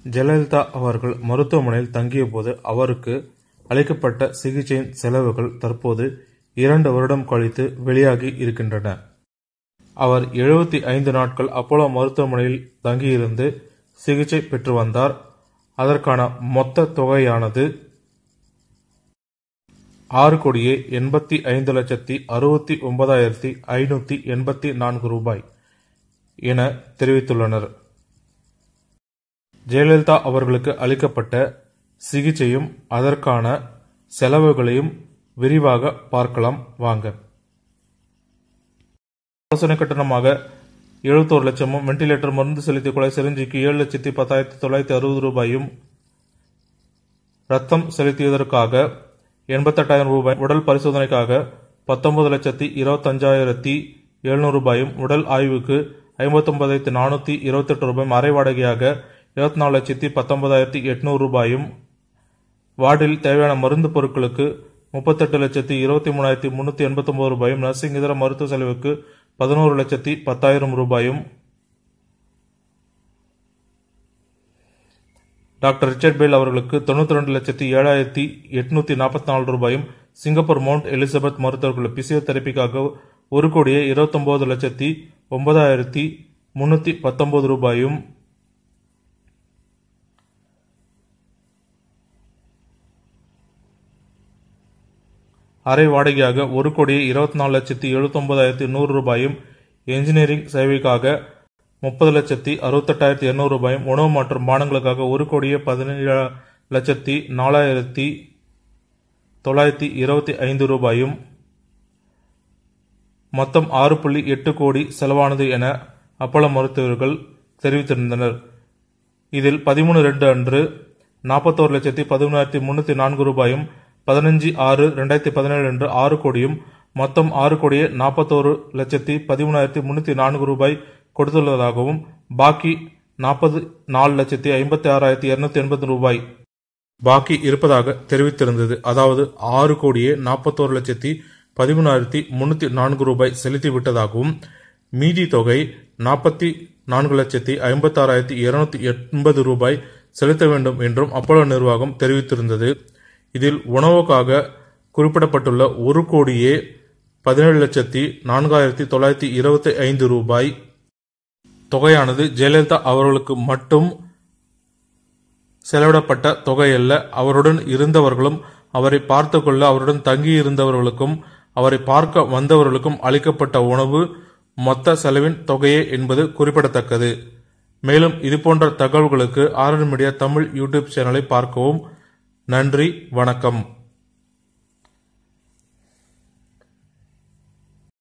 ஜெயலலிதா அவர்கள் மருத்துவமனையில் தங்கியபோது அவருக்கு அளிக்கப்பட்ட சிகிச்சையின் செலவுகள் தற்போது இரண்டு வருடம் கழித்து வெளியாகி இருக்கின்றன. அவர் எழுபத்தி ஐந்து நாட்கள் அப்போலோ மருத்துவமனையில் தங்கியிருந்து சிகிச்சை பெற்று வந்தார். அதற்கான மொத்த தொகையானது ஆறு கோடியே எண்பத்தி ஐந்து லட்சத்தி அறுபத்தி ஒன்பதாயிரத்தி ஐநூத்தி எண்பத்தி நான்கு ரூபாய் என தெரிவித்துள்ளனர். ஜெயலலிதா அவர்களுக்கு அளிக்கப்பட்ட சிகிச்சையும் அதற்கான செலவுகளையும் விரிவாக பார்க்கலாம் வாங்க. ஆலோசனை கட்டணமாக எழுபத்தோரு லட்சமும் வெண்டிலேட்டர் மருந்து செலுத்திய கொலை சிரஞ்சிக்கு ஏழு லட்சத்தி பத்தாயிரத்தி தொள்ளாயிரத்தி அறுபது ரூபாயும் ரத்தம் செலுத்தியதற்காக எண்பத்தெட்டாயிரம் ரூபாய் உடல் பரிசோதனைக்காக பத்தொன்பது லட்சத்தி இருபத்தஞ்சாயிரத்தி எழுநூறு ரூபாயும் உடல் ஆய்வுக்கு ஐம்பத்தொன்பதாயிரத்தி நானூத்தி இருபத்தெட்டு ரூபாயும் அரை வாடகையாக இருபத்தி நாலு லட்சத்தி பத்தொன்பதாயிரத்தி எட்நூறு ரூபாயும் வார்டில் தேவையான மருந்து பொருட்களுக்கு முப்பத்தெட்டு லட்சத்தி இருபத்தி மூணாயிரத்தி முன்னூத்தி எண்பத்தொன்பது ரூபாயும் நர்சிங் இதர மருத்துவ செலவுக்கு பதினோரு லட்சத்தி பத்தாயிரம் ரூபாயும் டாக்டர் ரிச்சர்ட் பேல் அவர்களுக்கு தொண்ணூத்தி ரெண்டு லட்சத்தி ஏழாயிரத்தி எட்நூத்தி நாற்பத்தி நாலு ரூபாயும் சிங்கப்பூர் மவுண்ட் எலிசபெத் மருத்துவர்கள் பிசியோதெரபிக்காக ஒரு கோடியே இருபத்தொன்பது லட்சத்தி ஒன்பதாயிரத்தி முன்னூத்தி பத்தொன்பது ரூபாயும் அரை வாடகையாக ஒரு கோடியே இருபத்தி நாலு லட்சத்தி எழுபத்தி ஒன்பதாயிரத்தி நூறு ரூபாயும் என்ஜினியரிங் சேவைக்காக முப்பது லட்சத்தி அறுபத்தெட்டாயிரத்தி எண்ணூறு ரூபாயும் உணவு மற்றும் பானங்களுக்காக ஒரு கோடியே பதினேழு லட்சத்தி நாலாயிரத்தி தொள்ளாயிரத்தி இருபத்தி ஐந்து ரூபாயும் மொத்தம் ஆறு புள்ளி எட்டு கோடி செலவானது என அப்போலோ மருத்துவர்கள் தெரிவித்திருந்தனர் இதில் பதிமூணு ரெண்டு அன்று நாற்பத்தோரு லட்சத்தி பதிமூணாயிரத்தி முன்னூத்தி நான்கு ரூபாயும் பதினஞ்சு ஆறு ரெண்டாயிரத்தி பதினேழு அன்று ஆறு கோடியும் மொத்தம் ஆறு கோடியே நாற்பத்தோரு லட்சத்தி பதிமூணாயிரத்தி முன்னூத்தி நான்கு ரூபாய் கொடுத்துள்ளதாகவும் பாக்கி நாற்பது நாலு லட்சத்தி ஐம்பத்தி ஆறாயிரத்தி இருநூத்தி எண்பது ரூபாய் பாக்கி இருப்பதாக தெரிவித்திருந்தது அதாவது ஆறு கோடியே நாற்பத்தோரு லட்சத்தி பதிமூணாயிரத்தி முன்னூத்தி நான்கு ரூபாய் செலுத்தி விட்டதாகவும் மீதி தொகை நாற்பத்தி நான்கு லட்சத்தி ஐம்பத்தி ஆறாயிரத்தி இருநூத்தி எண்பது ரூபாய் செலுத்த வேண்டும் என்றும் அப்போலோ நிர்வாகம் தெரிவித்திருந்தது இதில் உணவுக்காக குறிப்பிடப்பட்டுள்ள ஒரு கோடியே பதினேழு லட்சத்தி நான்காயிரத்தி தொள்ளாயிரத்தி இருபத்தி ஐந்து ரூபாய் தொகையானது ஜெயலலிதா அவர்களுக்கு மட்டும் செலவிடப்பட்ட தொகையல்ல அவருடன் இருந்தவர்களும் அவரை பார்த்து கொள்ள அவருடன் தங்கியிருந்தவர்களுக்கும் அவரை பார்க்க வந்தவர்களுக்கும் அளிக்கப்பட்ட உணவு மொத்த செலவின் தொகையே என்பது குறிப்பிடத்தக்கது மேலும் இதுபோன்ற தகவல்களுக்கு ஆர்என் மீடியா தமிழ் யூடியூப் சேனலை பார்க்கவும் நன்றி வணக்கம்